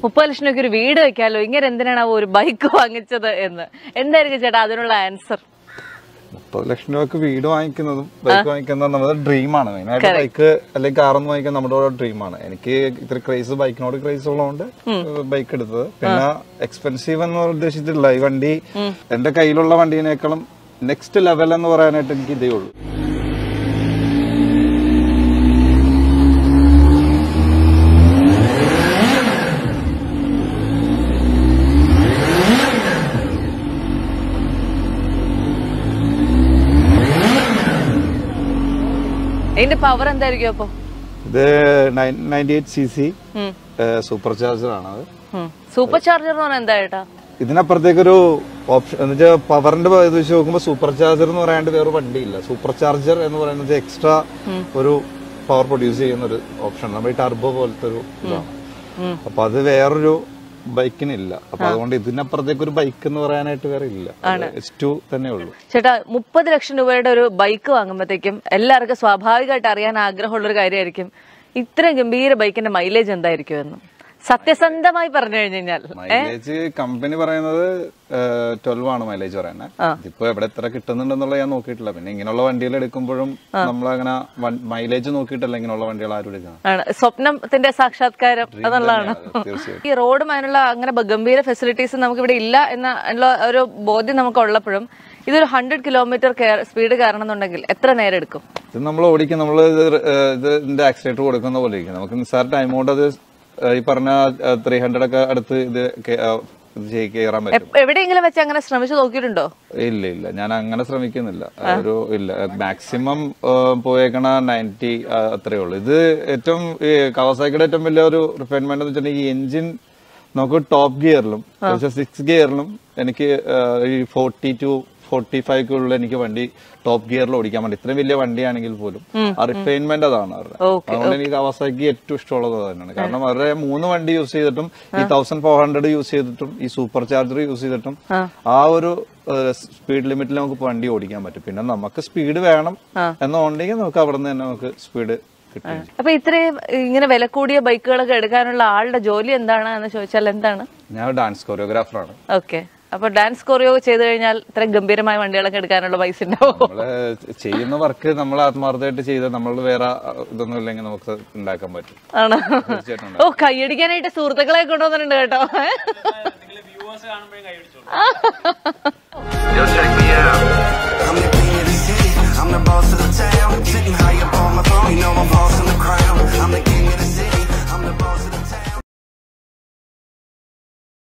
മുപ്പത് ലക്ഷം രൂപയ്ക്ക് ഒരു വീട് വെക്കാലോ ഇങ്ങനെ എന്തിനാണ് ആ ഒരു ബൈക്ക് വാങ്ങിച്ചത് എന്ന് എന്തായിരിക്കും ചേട്ടാ അതിനുള്ള ആൻസർ മുപ്പത് ലക്ഷം രൂപക്ക് വീട് വാങ്ങിക്കുന്നതും ബൈക്ക് വാങ്ങിക്കുന്നതും നമ്മുടെ ഡ്രീമാണ് മെയിനായിട്ട് ബൈക്ക് അല്ലെങ്കിൽ കാറൊന്നും വാങ്ങിക്കാൻ നമ്മുടെ ഡ്രീമാണ് എനിക്ക് ഇത്ര ക്രേസ് ബൈക്കിനോട് ക്രേസ് ഉള്ളതുകൊണ്ട് ബൈക്ക് എടുത്തത് പിന്നെ എക്സ്പെൻസീവ് എന്ന് ഉദ്ദേശിച്ചിട്ടില്ല ഈ വണ്ടി എന്റെ കയ്യിലുള്ള വണ്ടീനേക്കാളും നെക്സ്റ്റ് ലെവൽ എന്ന് പറയാനായിട്ട് എനിക്ക് ഇതേ ഉള്ളൂ ഇതിന്റെ പവർ എന്തായിരിക്കും അപ്പൊ ഇത് നയൻറ്റി എയ്റ്റ് സി സി സൂപ്പർ ചാർജർ ആണ് അത് സൂപ്പർ ചാർജർ എന്ന് പറഞ്ഞാൽ എന്താ ചേട്ടാ ഇതിനപ്പുറത്തേക്കൊരു ഓപ്ഷൻ എന്ന് വെച്ചാൽ പവറിന്റെ ഇത് വെച്ച് നോക്കുമ്പോൾ സൂപ്പർ ചാർജർ എന്ന് പറയാണ്ട് വേറെ വണ്ടിയില്ല സൂപ്പർ ചാർജർ എന്ന് പറയുന്നത് എക്സ്ട്രാ ഒരു പവർ പ്രൊഡ്യൂസ് ചെയ്യുന്ന ഒരു ഓപ്ഷൻ നമ്മുടെ ഈ ടർബോ പോലത്തെ ഒരു ഇതാണ് അപ്പൊ അത് വേറൊരു ബൈക്കിനില്ല അപ്പൊ അതുകൊണ്ട് ഇതിനപ്പുറത്തേക്ക് ഒരു ബൈക്ക് എന്ന് പറയാനായിട്ട് വേറെ ഇല്ല എച്ച് ടു തന്നെ ഉള്ളൂ ചേട്ടാ മുപ്പത് ലക്ഷം രൂപയുടെ ഒരു ബൈക്ക് വാങ്ങുമ്പോഴത്തേക്കും എല്ലാവർക്കും സ്വാഭാവികമായിട്ട് അറിയാൻ ആഗ്രഹമുള്ള ഒരു കാര്യമായിരിക്കും ഇത്രയും ഗംഭീര ബൈക്കിന്റെ മൈലേജ് എന്തായിരിക്കും എന്ന് സത്യസന്ധമായി പറഞ്ഞു കഴിഞ്ഞു കഴിഞ്ഞാൽ മൈലേജ് കമ്പനി പറയുന്നത് ട്വൽവ് ആണ് മൈലേജ് പറയുന്നത് ഇതിപ്പോ എവിടെ എത്ര കിട്ടുന്നുണ്ടെന്നുള്ള ഞാൻ നോക്കിയിട്ടില്ല പിന്നെ ഇങ്ങനെയുള്ള വണ്ടികൾ എടുക്കുമ്പോഴും നമ്മളങ്ങനെ മൈലേജ് നോക്കിയിട്ടല്ല ഇങ്ങനെയുള്ള വണ്ടികൾ ആരും എടുക്കുന്നത് ആണ് സ്വപ്നത്തിന്റെ സാക്ഷാത്കാരം എന്നുള്ളതാണ് തീർച്ചയായിട്ടും ഈ റോഡും അതിനുള്ള അങ്ങനെ ബ- ഗംഭീര ഫെസിലിറ്റീസ് നമുക്ക് ഇവിടെ ഇല്ല എന്ന ഉള്ള ഒരു ബോധ്യം നമുക്ക് ഉള്ളപ്പോഴും ഇതൊരു ഹൺഡ്രഡ് കിലോമീറ്റർ സ്പീഡ് കയറണമെന്നുണ്ടെങ്കിൽ എത്ര നേരം എടുക്കും ഇത് നമ്മൾ ഓടിക്കും നമ്മൾ ഇത് ഇതിന്റെ ആക്സിലേറ്റർ കൊടുക്കുന്ന പോലെ ഇരിക്കും നമുക്ക് നിസ്സാര ടൈം കൊണ്ട് അത് ഏഹ് ഈ പറഞ്ഞ ത്രീ ഹൺഡ്രഡ് ഒക്കെ അടുത്ത് ഇത് കേ- ആ, ഇത് ചെയ്- കയറാൻ പറ്റും എപ്പ- എവിടെയെങ്കിലും വെച്ച് അങ്ങനെ ശ്രമിച്ചു നോക്കിയിട്ടുണ്ടോ ഇല്ല ഇല്ല ഞാൻ അങ്ങനെ ശ്രമിക്കുന്നില്ല ഒരു ഇല്ല മാക്സിമം പോയേക്കണ നയൻറ്റി അത്രേ ഉള്ളൂ ഇത് ഏറ്റവും ഈ കവാസാക്കിയുടെ ഏറ്റവും വലിയ ഒരു റിഫൈൻമെന്റ് എന്ന് വെച്ചിട്ടുണ്ടെങ്കിൽ ഈ എഞ്ചിൻ നമുക്ക് ടോപ്പ് ഗിയറിലും സിക്സ് ഗിയറിലും എനിക്ക് ആ, ഈ ഫോർട്ടി ടു ഫോർട്ടി ഫൈവ് എനിക്ക് വണ്ടി ടോപ്പ് ഗിയറിൽ ഓടിക്കാൻ വേണ്ടി ഇത്രയും വലിയ വണ്ടിയാണെങ്കിൽ പോലും ആ റിഫൈൻമെന്റ് അതാണ് അവരുടെ Okay, അതുകൊണ്ട് എനിക്ക് കവാസാക്കി ഏറ്റവും ഇഷ്ടമുള്ളത് അത് തന്നെയാണ് കാരണം അവരുടെ മൂന്ന് വണ്ടി യൂസ് ചെയ്തിട്ടും ഈ തൗസൻഡ് ഫോർ ഹൺഡ്രഡ് യൂസ് ചെയ്തിട്ടും ഈ സൂപ്പർ ചാർജർ യൂസ് ചെയ്തിട്ടും ആ ഒരു സ്പീഡ് ലിമിറ്റിൽ നമുക്ക് വണ്ടി ഓടിക്കാൻ പറ്റും പിന്നെ നമുക്ക് സ്പീഡ് വേണം എന്നുണ്ടെങ്കിൽ നമുക്ക് അവിടെ നിന്ന് തന്നെ നമുക്ക് സ്പീഡ് കിട്ടും അപ്പൊ ഇത്രയും ഇങ്ങനെ വില കൂടിയ ബൈക്കുകളൊക്കെ എടുക്കാനുള്ള ആളുടെ ജോലി എന്താണ് എന്ന് ചോദിച്ചാൽ എന്താണ് ഞാൻ ഡാൻസ് കൊറിയോഗ്രാഫറാണ് ഓക്കെ അപ്പൊ ഡാൻസ് കൊറിയോ ചെയ്തു കഴിഞ്ഞാൽ ഇത്രയും ഗംഭീരമായ വണ്ടികളൊക്കെ എടുക്കാനുള്ള പൈസ ഉണ്ടാവും നമ്മള് ചെയ്യുന്ന വർക്ക് നമ്മൾ ആത്മാർത്ഥമായിട്ട് ചെയ്ത് നമ്മൾ വേറെ ഇതൊന്നും ഇല്ലെങ്കിൽ നമുക്ക് ഉണ്ടാക്കാൻ പറ്റും ആണ് തീർച്ചയായിട്ടും ഓ കൈയടിക്കാനായിട്ട് സുഹൃത്തുക്കളെ കൊണ്ടുവന്നിട്ടുണ്ട് കേട്ടോ